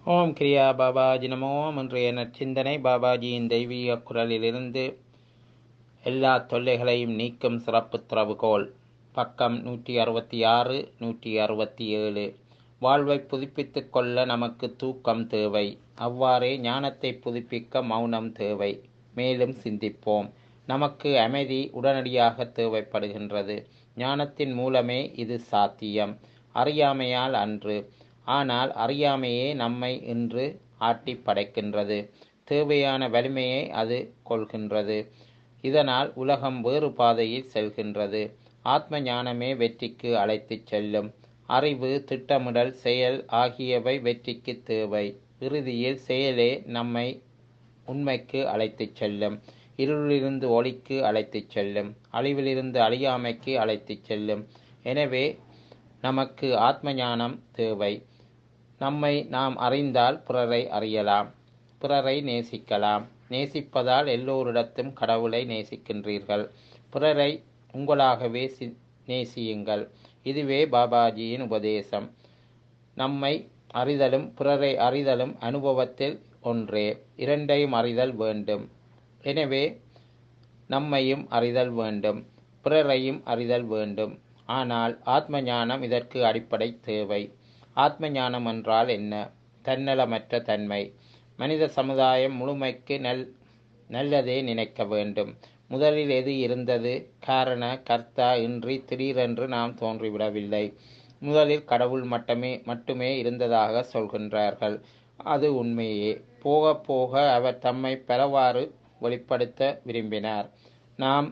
ஓம் கிரியா பாபாஜி நமோ இன்றைய நற்சிந்தனை பாபாஜியின் தெய்வீக குரலிலிருந்து எல்லா தொல்லைகளையும் நீக்கும் சிறப்பு திறவுகோல் பக்கம் நூற்றி அறுபத்தி ஆறு நூற்றி அறுபத்தி ஏழு வாழ்வை புதுப்பித்துக் கொள்ள நமக்கு தூக்கம் தேவை அவ்வாறே ஞானத்தை புதுப்பிக்க மௌனம் தேவை மேலும் சிந்திப்போம் நமக்கு அமைதி உடனடியாக தேவைப்படுகின்றது ஞானத்தின் மூலமே இது சாத்தியம் அறியாமையால் அன்று ஆனால் அறியாமையே நம்மை இன்று ஆட்டி படைக்கின்றது தேவையான வலிமையை அது கொள்கின்றது இதனால் உலகம் வேறு பாதையில் செல்கின்றது ஆத்ம ஞானமே வெற்றிக்கு அழைத்துச் செல்லும் அறிவு திட்டமிடல் செயல் ஆகியவை வெற்றிக்கு தேவை இறுதியில் செயலே நம்மை உண்மைக்கு அழைத்துச் செல்லும் இருளிலிருந்து ஒளிக்கு அழைத்துச் செல்லும் அழிவிலிருந்து அழியாமைக்கு அழைத்துச் செல்லும் எனவே நமக்கு ஆத்ம ஞானம் தேவை நம்மை நாம் அறிந்தால் பிறரை அறியலாம் பிறரை நேசிக்கலாம் நேசிப்பதால் எல்லோரிடத்தும் கடவுளை நேசிக்கின்றீர்கள் பிறரை உங்களாகவே நேசியுங்கள் இதுவே பாபாஜியின் உபதேசம் நம்மை அறிதலும் பிறரை அறிதலும் அனுபவத்தில் ஒன்றே இரண்டையும் அறிதல் வேண்டும் எனவே நம்மையும் அறிதல் வேண்டும் பிறரையும் அறிதல் வேண்டும் ஆனால் ஆத்ம ஞானம் இதற்கு அடிப்படை தேவை ஆத்ம ஞானம் என்றால் என்ன தன்னலமற்ற தன்மை மனித சமுதாயம் முழுமைக்கு நல் நல்லதே நினைக்க வேண்டும் முதலில் எது இருந்தது காரண கர்த்தா இன்றி திடீரென்று நாம் தோன்றிவிடவில்லை முதலில் கடவுள் மட்டுமே மட்டுமே இருந்ததாக சொல்கின்றார்கள் அது உண்மையே போக போக அவர் தம்மை பலவாறு வெளிப்படுத்த விரும்பினார் நாம்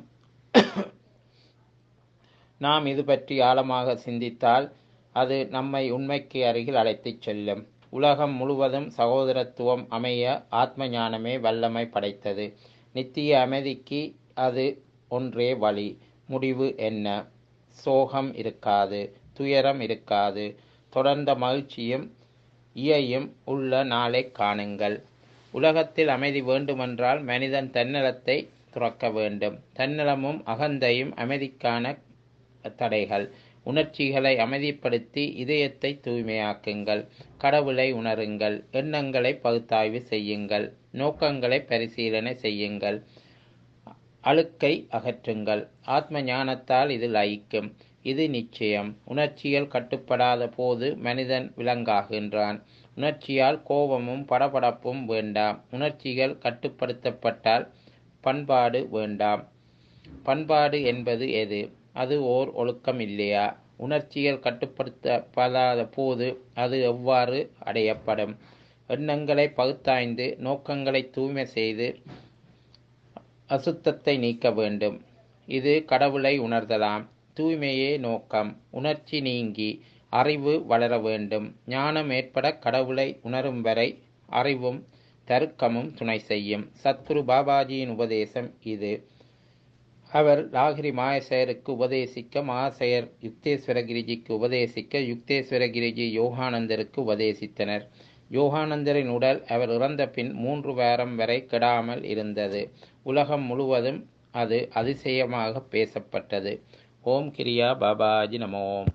நாம் இது பற்றி ஆழமாக சிந்தித்தால் அது நம்மை உண்மைக்கு அருகில் அழைத்துச் செல்லும் உலகம் முழுவதும் சகோதரத்துவம் அமைய ஆத்ம ஞானமே வல்லமை படைத்தது நித்திய அமைதிக்கு அது ஒன்றே வழி முடிவு என்ன சோகம் இருக்காது துயரம் இருக்காது தொடர்ந்த மகிழ்ச்சியும் இயையும் உள்ள நாளை காணுங்கள் உலகத்தில் அமைதி வேண்டுமென்றால் மனிதன் தன்னலத்தை துறக்க வேண்டும் தன்னலமும் அகந்தையும் அமைதிக்கான தடைகள் உணர்ச்சிகளை அமைதிப்படுத்தி இதயத்தை தூய்மையாக்குங்கள் கடவுளை உணருங்கள் எண்ணங்களை பகுத்தாய்வு செய்யுங்கள் நோக்கங்களை பரிசீலனை செய்யுங்கள் அழுக்கை அகற்றுங்கள் ஆத்ம ஞானத்தால் இது லயிக்கும் இது நிச்சயம் உணர்ச்சிகள் கட்டுப்படாத போது மனிதன் விலங்காகின்றான் உணர்ச்சியால் கோபமும் படபடப்பும் வேண்டாம் உணர்ச்சிகள் கட்டுப்படுத்தப்பட்டால் பண்பாடு வேண்டாம் பண்பாடு என்பது எது அது ஓர் ஒழுக்கம் இல்லையா உணர்ச்சிகள் கட்டுப்படுத்தப்படாத போது அது எவ்வாறு அடையப்படும் எண்ணங்களை பகுத்தாய்ந்து நோக்கங்களை தூய்மை செய்து அசுத்தத்தை நீக்க வேண்டும் இது கடவுளை உணர்தலாம் தூய்மையே நோக்கம் உணர்ச்சி நீங்கி அறிவு வளர வேண்டும் ஞானம் ஏற்பட கடவுளை உணரும் வரை அறிவும் தருக்கமும் துணை செய்யும் சத்குரு பாபாஜியின் உபதேசம் இது அவர் லாகிரி மாயசேருக்கு உபதேசிக்க மாசேயர் யுக்தேஸ்வரகிரிஜிக்கு உபதேசிக்க யுக்தேஸ்வரகிரிஜி யோகானந்தருக்கு உபதேசித்தனர் யோகானந்தரின் உடல் அவர் இறந்த பின் மூன்று வாரம் வரை கெடாமல் இருந்தது உலகம் முழுவதும் அது அதிசயமாக பேசப்பட்டது ஓம் கிரியா பாபாஜி நமோம்